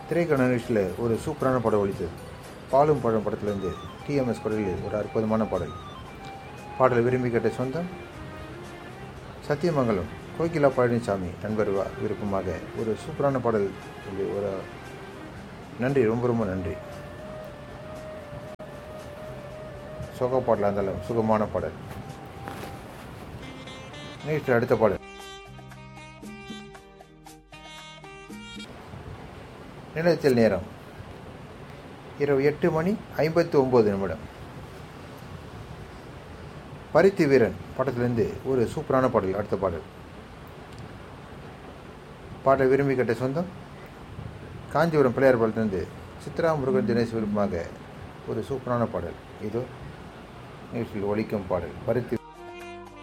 திரைக்கண நிகழ்ச்சியில் ஒரு சூப்பரான படம் ஒழித்தது பாலும் பழம் படத்துலேருந்து டிஎம்எஸ் குரலில் ஒரு அற்புதமான பாடல் பாடலை விரும்பி கேட்ட சொந்தம் சத்தியமங்கலம் கோகிலா பழனிசாமி நண்பர் வ- விருப்பமாக ஒரு சூப்பரான பாடல் சொல்லி ஒரு நன்றி ரொம்ப ரொம்ப நன்றி சுக பாடலாக இருந்தாலும் சுகமான பாடல் நிகழ்ச்சியில் அடுத்த பாடல் நிலையத்தில் நேரம் இரவு எட்டு மணி ஐம்பத்தி ஒம்பது நிமிடம் பரித்து வீரன் படத்திலிருந்து ஒரு சூப்பரான பாடல் அடுத்த பாடல் பாட்டை விரும்பி கேட்ட சொந்தம் காஞ்சிபுரம் பிள்ளையார் பாடத்திலிருந்து சித்ரா முருகன் தினேஷ் விருப்பமாக ஒரு சூப்பரான பாடல் இதோ நிகழ்ச்சியில் ஒலிக்கும் பாடல் பருத்தி